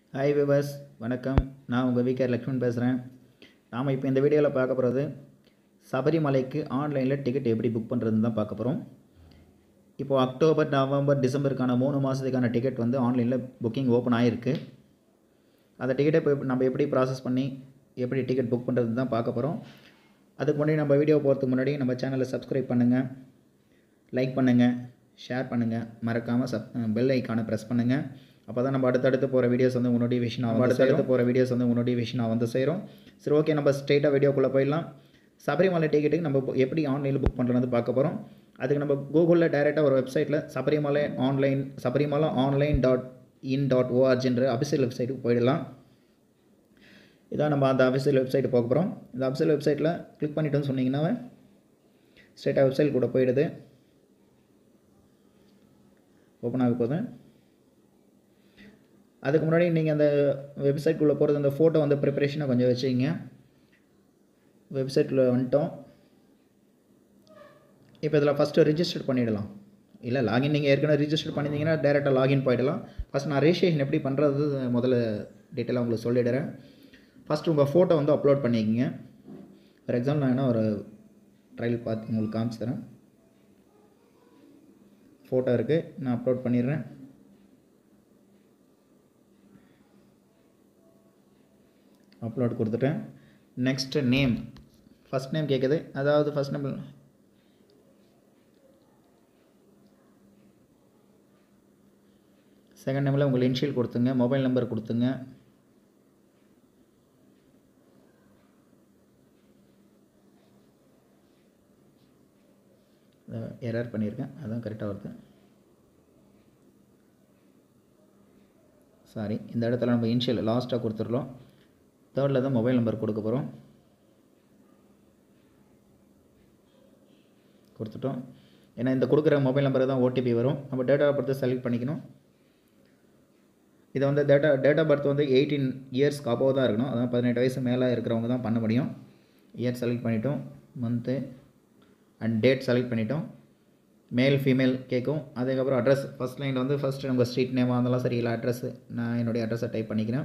hi viewers வணக்கம் நான் உங்கள் விகேஆர் லக்ஷ்மண் பேசுகிறேன் நாம் இப்போ இந்த வீடியோவில் பார்க்க போகிறது சபரிமலைக்கு ஆன்லைனில் டிக்கெட் எப்படி புக் பண்ணுறதுன்னு தான் பார்க்க போகிறோம் இப்போது அக்டோபர் நவம்பர் டிசம்பருக்கான மூணு மாதத்துக்கான டிக்கெட் வந்து ஆன்லைனில் புக்கிங் ஓப்பன் ஆகிருக்கு அந்த டிக்கெட்டை இப்போ நம்ம எப்படி ப்ராசஸ் பண்ணி எப்படி டிக்கெட் புக் பண்ணுறது தான் பார்க்க போகிறோம் அதுக்கு முன்னாடி நம்ம வீடியோ போகிறதுக்கு முன்னாடி நம்ம சேனலை சப்ஸ்கிரைப் பண்ணுங்கள் லைக் பண்ணுங்கள் ஷேர் பண்ணுங்கள் மறக்காமல் சப் பெல் ஐக்கானை ப்ரெஸ் பண்ணுங்கள் அப்போ தான் நம்ம அடுத்தடுத்து போகிற வீடியோஸ் வந்து உங்க நோட்டிஃபிகேஷன் ஆகும் அடுத்தடுத்து போகிற வீடியோஸ் வந்து உங்க நோட்டிஃபிகேஷன் வந்து சேரும் சரி ஓகே நம்ம ஸ்ட்ரெயிட்டாக வீடியோக்குள்ளே போயிடலாம் சபரிமலை டிக்கெட்டுக்கு நம்ம இப்போ எப்படி ஆன்லைனில் புக் பண்ணுறது பார்க்க போகிறோம் அதுக்கு நம்ம கூகுளில் டைரெக்டாக ஒரு வெப்சைட்டில் Sabarimala online Sabarimala online dot in dot ஓஆர்ஜின்ற அபிஷியல் வெப்சைட்டுக்கு போயிடலாம் இதான் நம்ம அந்த அஃபிஷியல் வெப்சைட் போக போகிறோம் இந்த அஃபிஷியல் வெப்சைட்டில் கிளிக் பண்ணிட்டோன்னு சொன்னீங்கன்னா ஸ்ட்ரெயிட்டாக வெப்சைட் கூட போயிடுது ஓப்பன் ஆக போகுது அதுக்கு முன்னாடி நீங்கள் அந்த வெப்சைட்குள்ளே போகிறது அந்த ஃபோட்டோ வந்து ப்ரிப்பரேஷனை கொஞ்சம் வச்சுக்கிங்க வெப்சைட்டில் வந்துட்டோம் இப்போ இதில் ஃபஸ்ட்டு ரிஜிஸ்டர் பண்ணிடலாம் இல்லை லாகின் நீங்கள் ஏற்கனவே ரிஜிஸ்டர் பண்ணியிருந்தீங்கன்னா டேரெக்டாக லாகின் போயிடலாம் ஃபஸ்ட் நான் ரெஜிஸ்ட்ரேஷன் எப்படி பண்ணுறது முதல்ல டீட்டெயிலாக உங்களுக்கு சொல்லிடுறேன் ஃபஸ்ட்டு உங்கள் ஃபோட்டோ வந்து அப்லோட் பண்ணிக்கங்க ஃபார் எக்ஸாம்பிள் நான் என்ன ஒரு ட்ரையல் பார்த்து உங்களுக்கு காமிச்சு தரேன் ஃபோட்டோ இருக்குது நான் அப்லோட் பண்ணிடுறேன் அப்லோட் கொடுத்துட்டேன் நெக்ஸ்ட்டு நேம் ஃபஸ்ட் நேம் கேட்குது அதாவது ஃபஸ்ட் நேம் செகண்ட் நேமில் உங்கள் இன்ஷியல் கொடுத்துங்க மொபைல் நம்பர் கொடுத்துங்க எரர் பண்ணியிருக்கேன் அதான் கரெக்டாக வருது சாரி இந்த இடத்துல நம்ம இன்ஷியல் லாஸ்ட்டாக கொடுத்துடலாம் தேர்டில் தான் மொபைல் நம்பர் கொடுக்க போகிறோம் கொடுத்துட்டோம் ஏன்னா இந்த கொடுக்குற மொபைல் நம்பருக்கு தான் ஓடிபி வரும் நம்ம டேட் ஆஃப் பர்த்தை செலக்ட் பண்ணிக்கணும் இதை வந்து டேட்டா டேட் ஆஃப் பர்த் வந்து எயிட்டீன் இயர்ஸ்க்கு அபோவ் தான் இருக்கணும் அதான் பதினெட்டு வயசு மேலே இருக்கிறவங்க தான் பண்ண முடியும் இயர் செலக்ட் பண்ணிட்டோம் மந்த்து அண்ட் டேட் செலக்ட் பண்ணிட்டோம் மேல் ஃபீமேல் கேட்கும் அதுக்கப்புறம் அட்ரஸ் ஃபஸ்ட் லைனில் வந்து ஃபஸ்ட்டு நம்ம ஸ்ட்ரீட் நேமாக இருந்தாலும் சரி இல்லை அட்ரஸ் நான் என்னுடைய அட்ரஸை டைப் பண்ணிக்கிறேன்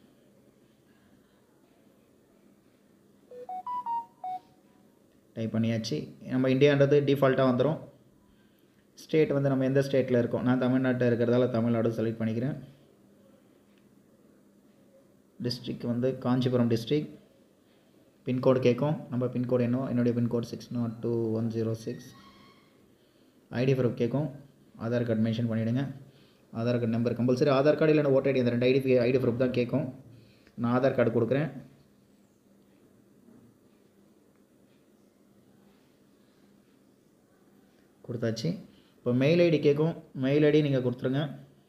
டைப் பண்ணியாச்சு நம்ம இந்தியான்றது டிஃபால்ட்டாக வந்துடும் ஸ்டேட் வந்து நம்ம எந்த ஸ்டேட்டில் இருக்கோம் நான் தமிழ்நாட்டில் இருக்கிறதால தமிழ்நாடு செலக்ட் பண்ணிக்கிறேன் டிஸ்ட்ரிக் வந்து காஞ்சிபுரம் டிஸ்ட்ரிக் பின்கோடு கேட்கும் நம்ம பின்கோடு என்ன என்னுடைய pincode six nought two one zero six ID proof கேட்கும் ஆதார் கார்டு மென்ஷன் பண்ணிவிடுங்க Aadhaar card number compulsory Aadhaar card இல்லைன்னா ஓட்டர் ஐடி அந்த ரெண்டு ஐடி ஐடி ப்ரூஃப் தான் கேட்கும் நான் ஆதார் கார்டு கொடுக்குறேன் கொடுத்தாச்சு இப்போ மெயில் ஐடி கேட்கும் மெயில் ஐடி நீங்கள் கொடுத்துருங்க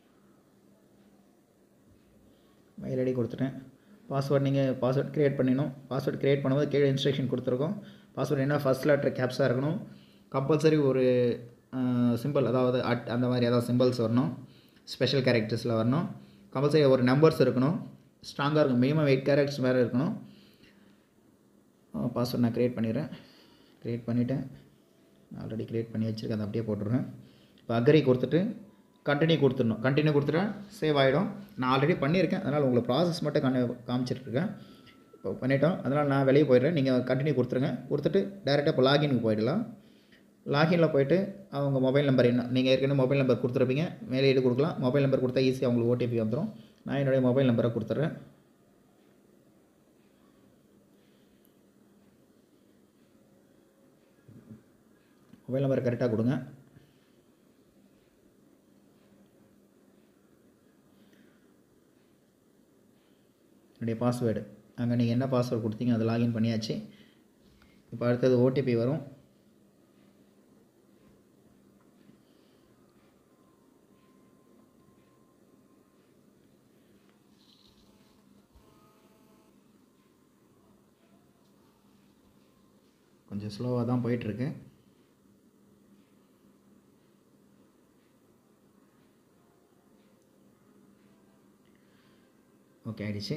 மெயில் ஐடி கொடுத்துட்டேன் பாஸ்வேர்ட் நீங்கள் பாஸ்வேர்ட் க்ரியேட் பண்ணிடணும் பாஸ்வேர்ட் க்ரியேட் பண்ணும்போது கீழே இன்ஸ்ட்ரக்ஷன் கொடுத்துருக்கோம் பாஸ்வேர்ட் என்ன ஃபஸ்ட் லெட்டர் கேப்ஸாக இருக்கணும் கம்பல்சரி ஒரு சிம்பிள் அதாவது அட் அந்த மாதிரி ஏதாவது சிம்பிள்ஸ் வரணும் ஸ்பெஷல் கேரக்டர்ஸில் வரணும் கம்பல்சரி ஒரு நம்பர்ஸ் இருக்கணும் ஸ்ட்ராங்காக இருக்கும் மினிமம் எயிட் கேரக்டர்ஸ் வேறு இருக்கணும் பாஸ்வேர்ட் நான் க்ரியேட் பண்ணிடுறேன் க்ரியேட் பண்ணிவிட்டேன் ஆல்ரெடி க்ரியேட் பண்ணி வச்சுருக்கேன் அதை அப்படியே போட்டுடுறேன் இப்போ அக்ரி கொடுத்துட்டு கண்டினியூ கொடுத்துடணும் கண்டினியூ கொடுத்துட்டா சேவ் ஆகிடும் நான் ஆல்ரெடி பண்ணியிருக்கேன் அதனால் உங்களுக்கு ப்ராசஸ் மட்டும் கண்ணு காமிச்சிட்ருக்கேன் இப்போ பண்ணிட்டோம் அதனால் நான் வெளியே போயிடுறேன் நீங்கள் கண்டினியூ கொடுத்துருங்க கொடுத்துட்டு டேரெக்டாக இப்போ லாகினுக்கு போயிடலாம் லாகினில் போயிட்டு அவங்க மொபைல் நம்பர் என்ன நீங்கள் ஏற்கனவே மொபைல் நம்பர் கொடுத்துருப்பீங்க மேலே இது கொடுக்கலாம் மொபைல் நம்பர் கொடுத்தா ஈஸியாக அவங்களுக்கு ஓடிபி வந்துடும் நான் என்னுடைய மொபைல் நம்பரை கொடுத்துட்றேன் மொபைல் நம்பர் கரெக்டாக கொடுங்க என்னுடைய பாஸ்வேர்டு அங்கே நீங்கள் என்ன பாஸ்வேர்டு கொடுத்தீங்க அதை லாகின் பண்ணியாச்சு இப்போ அடுத்தது ஓடிபி வரும் கொஞ்சம் ஸ்லோவாக தான் போயிட்டுருக்கு ஓகே ஆகிடுச்சு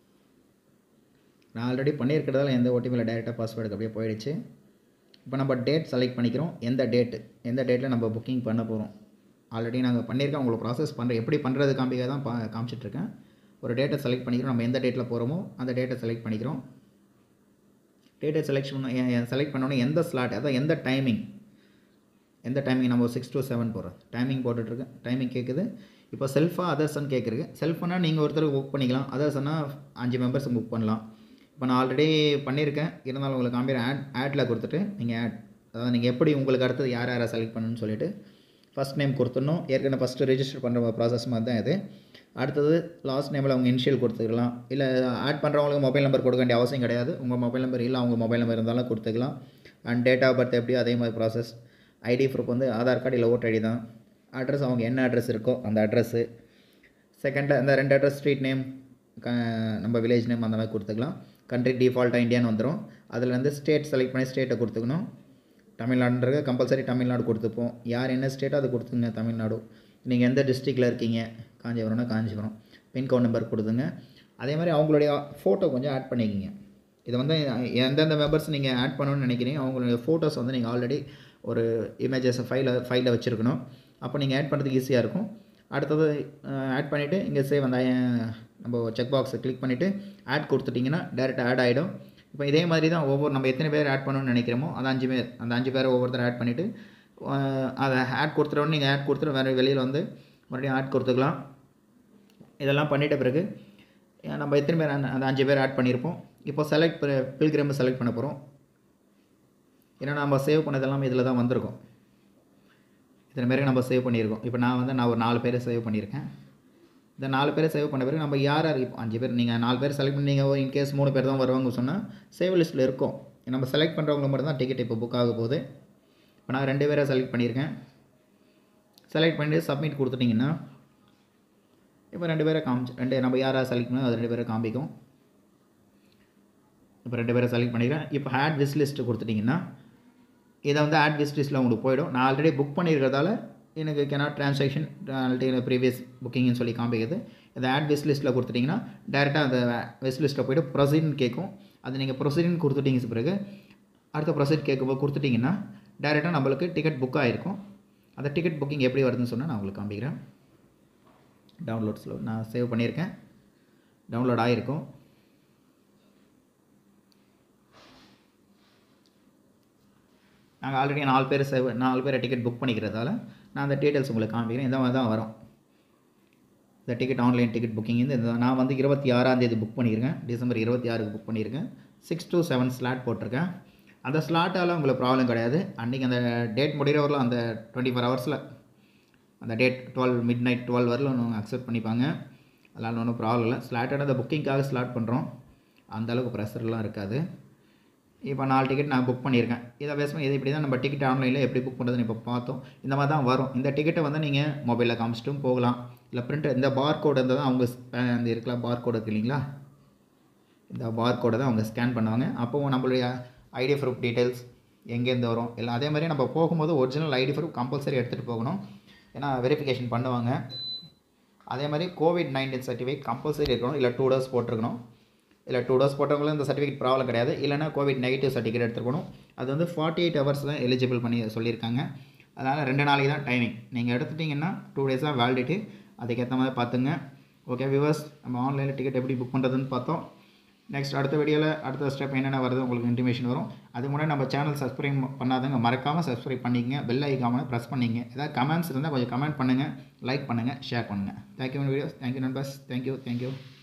நான் ஆல்ரெடி பண்ணியிருக்கிறதால எந்த ஓடிபியில் டேரெக்டாக பாஸ்வேர்டுக்கு அப்படியே போயிடுச்சு இப்போ நம்ம டேட் செலக்ட் பண்ணிக்கிறோம் எந்த டேட்டு எந்த டேட்டில் நம்ம புக்கிங் பண்ண போகிறோம் ஆல்ரெடி நாங்கள் பண்ணியிருக்கோம் உங்களுக்கு ப்ராசஸ் பண்ணுற எப்படி பண்ணுறது காமிக்க தான் பா காமிச்சிட்ருக்கேன் ஒரு டேட்டை செலக்ட் பண்ணிக்கிறோம் நம்ம எந்த டேட்டில் போகிறோமோ அந்த டேட்டை செலக்ட் பண்ணிக்கிறோம் டேட்டை செலெக்ஷன் செலக்ட் பண்ணோன்னே எந்த ஸ்லாட் அதாவது எந்த டைமிங் எந்த டைமிங் நம்ம சிக்ஸ் டு செவன் போகிறோம் டைமிங் போட்டுட்ருக்கேன் டைமிங் கேட்குது இப்போ செல்ஃபாக அதர்ஸ்ன்னு கேட்குறது செல்ஃப்னா நீங்கள் ஒருத்தருக்கு புக் பண்ணிக்கலாம் அதர்ஸ்னா அஞ்சு மெம்பர்ஸ் புக் பண்ணலாம் இப்போ நான் ஆல்ரெடி பண்ணியிருக்கேன் இருந்தாலும் உங்களுக்கு காம்பி ஆட் ஆட்டில் கொடுத்துட்டு நீங்கள் ஆட் அதாவது நீங்கள் எப்படி உங்களுக்கு அடுத்தது யார் யாரை செலக்ட் பண்ணணும்னு சொல்லிட்டு ஃபஸ்ட் நேம் கொடுத்துடணும் ஏற்கனவே ஃபஸ்ட்டு ரெஜிஸ்டர் பண்ணுற ப்ராசஸ் மாதிரி தான் இது அடுத்தது லாஸ்ட் நேமில் அவங்க இனிஷியல் கொடுத்துக்கலாம் இல்லை ஆட் பண்ணுறவங்களுக்கு மொபைல் நம்பர் கொடுக்க வேண்டிய அவசியம் கிடையாது உங்கள் மொபைல் நம்பர் இல்லை அவங்க மொபைல் நம்பர் இருந்தாலும் கொடுத்துக்கலாம் அண்ட் டேட் ஆஃப் பர்த் எப்படியோ அதே மாதிரி ப்ராசஸ் ஐடி ப்ரூஃப் வந்து ஆதார் கார்டு இல்லை ஓட்டர் ஐடி தான் அட்ரஸ் அவங்க என்ன அட்ரஸ் இருக்கோ அந்த அட்ரஸ்ஸு செகண்டில் அந்த ரெண்டு அட்ரஸ் ஸ்ட்ரீட் நேம் க நம்ம வில்லேஜ் நேம் அந்த மாதிரி கொடுத்துக்கலாம் கண்ட்ரி டிஃபால்ட்டாக இந்தியான்னு வந்துடும் அதில் வந்து ஸ்டேட் செலக்ட் பண்ணி ஸ்டேட்டை கொடுத்துக்கணும் தமிழ்நாடுன்றது கம்பல்சரி தமிழ்நாடு கொடுத்துப்போம் யார் என்ன ஸ்டேட்டோ அது கொடுத்துங்க தமிழ்நாடு நீங்கள் எந்த டிஸ்ட்ரிக்டில் இருக்கீங்க காஞ்சிபுரம்னா காஞ்சிபுரம் பின்கோட் நம்பர் கொடுத்துங்க அதே மாதிரி அவங்களுடைய ஃபோட்டோ கொஞ்சம் ஆட் பண்ணிக்கிங்க இது வந்து எந்தெந்த மெம்பர்ஸ் நீங்கள் ஆட் பண்ணணும்னு நினைக்கிறீங்க அவங்களுடைய ஃபோட்டோஸ் வந்து நீங்கள் ஆல்ரெடி ஒரு இமேஜஸ் ஃபைலில் ஃபைலில் வச்சுருக்கணும் அப்போ நீங்கள் ஆட் பண்ணுறதுக்கு ஈஸியாக இருக்கும் அடுத்தது ஆட் பண்ணிவிட்டு இங்கே சேவ் அந்த நம்ம செக் பாக்ஸை கிளிக் பண்ணிவிட்டு ஆட் கொடுத்துட்டிங்கன்னா டேரெக்டாக ஆட் ஆகிடும் இப்போ இதே மாதிரி தான் ஒவ்வொரு நம்ம எத்தனை பேர் ஆட் பண்ணணும்னு நினைக்கிறோமோ அந்த அஞ்சு பேர் அந்த அஞ்சு பேரை ஒவ்வொருத்தர் ஆட் பண்ணிவிட்டு அதை ஆட் கொடுத்துட்டோன்னு நீங்கள் ஆட் கொடுத்துட்டு வேறு வெளியில் வந்து மறுபடியும் ஆட் கொடுத்துக்கலாம் இதெல்லாம் பண்ணிட்ட பிறகு நம்ம எத்தனை பேர் அந்த அந்த அஞ்சு பேர் ஆட் பண்ணியிருப்போம் இப்போ செலக்ட் பில்கிரம்பை செலக்ட் பண்ண போகிறோம் ஏன்னா நம்ம சேவ் பண்ணதெல்லாம் இதில் தான் வந்திருக்கும் இத்தனை பேருக்கு நம்ம சேவ் பண்ணியிருக்கோம் இப்போ நான் வந்து நான் ஒரு நாலு பேரை சேவ் பண்ணியிருக்கேன் இந்த நாலு பேரை சேவ் பண்ண பிறகு நம்ம யார் யார் இப்போ அஞ்சு பேர் நீங்கள் நாலு பேர் செலக்ட் பண்ணி நீங்கள் இன்கேஸ் மூணு பேர் தான் வருவாங்க சொன்னால் சேவ் லிஸ்ட்டில் இருக்கும் நம்ம செலக்ட் பண்ணுறவங்க மட்டும் தான் டிக்கெட் இப்போ புக் ஆக போகுது இப்போ நான் ரெண்டு பேரை செலக்ட் பண்ணியிருக்கேன் செலக்ட் பண்ணிட்டு சப்மிட் கொடுத்துட்டிங்கன்னா இப்போ ரெண்டு பேரை காமிச்சு ரெண்டு நம்ம யாராவது செலக்ட் பண்ணால் அது ரெண்டு பேரை காமிக்கும் இப்போ ரெண்டு பேரை செலக்ட் பண்ணிக்கிறேன் இப்போ ஆட் விஸ் லிஸ்ட்டு கொடுத்துட்டிங்கன்னா இதை வந்து ஆட் விஸ் லிஸ்ட்டில் உங்களுக்கு போயிடும் நான் ஆல்ரெடி புக் பண்ணியிருக்கிறதால எனக்கு கெனாட் ட்ரான்சாக்ஷன் ஆல்ரெடி ப்ரீவியஸ் புக்கிங்னு சொல்லி காமிக்குது இந்த ஆட் விஸ் லிஸ்ட்டில் கொடுத்துட்டிங்கன்னா டேரெக்டாக அந்த விஸ் லிஸ்ட்டில் போய்ட்டு ப்ரொசீட்னு கேட்கும் அது நீங்கள் ப்ரொசீட்னு கொடுத்துட்டீங்க பிறகு அடுத்த ப்ரொசீட் கேட்கும்போது கொடுத்துட்டிங்கன்னா டேரெக்டாக நம்மளுக்கு டிக்கெட் புக் ஆகிருக்கும் அந்த டிக்கெட் புக்கிங் எப்படி வருதுன்னு சொன்னால் நான் உங்களுக்கு காமிக்கிறேன் டவுன்லோட்ஸில் நான் சேவ் பண்ணியிருக்கேன் டவுன்லோட் ஆகிருக்கும் நாங்கள் ஆல்ரெடி நாலு பேர் சேவ் நாலு பேரை டிக்கெட் புக் பண்ணிக்கிறதால நான் அந்த டீட்டெயில்ஸ் உங்களுக்கு காமிக்கிறேன் இந்த மாதிரி தான் வரும் இந்த டிக்கெட் ஆன்லைன் டிக்கெட் புக்கிங் இந்த நான் வந்து இருபத்தி ஆறாம் தேதி புக் பண்ணியிருக்கேன் டிசம்பர் இருபத்தி ஆறுக்கு புக் பண்ணியிருக்கேன் சிக்ஸ் டு செவன் ஸ்லாட் போட்டிருக்கேன் அந்த ஸ்லாட்டால் உங்களுக்கு ப்ராப்ளம் கிடையாது அன்றைக்கி அந்த டேட் முடிகிறவரில் அந்த டுவெண்ட்டி ஃபோர் ஹவர்ஸில் அந்த date twelve midnight twelve வரல ஒன்று அக்செப்ட் பண்ணிப்பாங்க அதனால் ஒன்றும் ப்ராப்ளம் இல்லை ஸ்லாட்டோட அந்த புக்கிங்காக ஸ்லாட் பண்ணுறோம் அந்தளவுக்கு ப்ரெஷர்லாம் இருக்காது இப்போ நாலு டிக்கெட் நான் புக் பண்ணியிருக்கேன் இதை பேஸ் பண்ணி இது இப்படி தான் நம்ம டிக்கெட் ஆன்லைனில் எப்படி புக் பண்ணுறதுன்னு இப்போ பார்த்தோம் இந்த மாதிரி தான் வரும் இந்த டிக்கெட்டை வந்து நீங்கள் மொபைலில் காமிச்சிட்டும் போகலாம் இல்லை பிரிண்ட் இந்த பார் கோடு இருந்தால் தான் அவங்க இந்த இருக்கலாம் பார் கோடு இருக்கு இல்லைங்களா இந்த பார் கோடை தான் அவங்க ஸ்கேன் பண்ணுவாங்க அப்போது நம்மளுடைய ஐடி ப்ரூஃப் டீட்டெயில்ஸ் எங்கேருந்து வரும் எல்லாம் அதே மாதிரி நம்ம போகும்போது ஒரிஜினல் ஐடி ப்ரூஃப் கம்பல்சரி எடுத்துகிட்டு போகணும் ஏன்னா வெரிஃபிகேஷன் பண்ணுவாங்க அதே மாதிரி கோவிட் நைன்டீன் சர்டிஃபிகேட் கம்பல்சரி இருக்கணும் இல்லை டூ டோஸ் போட்டிருக்கணும் இல்லை டூ டோஸ் போட்டவங்களும் இந்த சர்டிஃபிகேட் ப்ராப்ளம் கிடையாது இல்லைனா கோவிட் நெகட்டிவ் சர்டிஃபிகேட் எடுத்துருக்கணும் அது வந்து ஃபார்ட்டி எயிட் ஹவர்ஸ் தான் எலிஜிபிள் பண்ணி சொல்லியிருக்காங்க அதனால் ரெண்டு நாளைக்கு தான் டைமிங் நீங்கள் எடுத்துட்டிங்கன்னா டூ டேஸ் தான் வேலிடிட்டி அதுக்கேற்ற மாதிரி பார்த்துங்க ஓகே விவர்ஸ் நம்ம ஆன்லைனில் டிக்கெட் எப்படி புக் பண்ணுறதுன்னு பார்த்தோம் நெக்ஸ்ட் அடுத்த வீடியோவில் அடுத்த ஸ்டெப் என்னென்ன வருது உங்களுக்கு இன்டிமேஷன் வரும் அதுக்கு முன்னாடி நம்ம சேனல் சப்ஸ்கிரைப் பண்ணாதவங்க மறக்காமல் சப்ஸ்கிரைப் பண்ணிக்கங்க பெல் ஐக்காமல் ப்ரெஸ் பண்ணிங்க ஏதாவது கமெண்ட்ஸ் இருந்தால் கொஞ்சம் கமெண்ட் பண்ணுங்கள் லைக் பண்ணுங்கள் ஷேர் பண்ணுங்கள் தேங்க்யூ வீடியோஸ் தேங்க்யூ நண்பர்ஸ் தேங்க்யூ தேங்க்யூ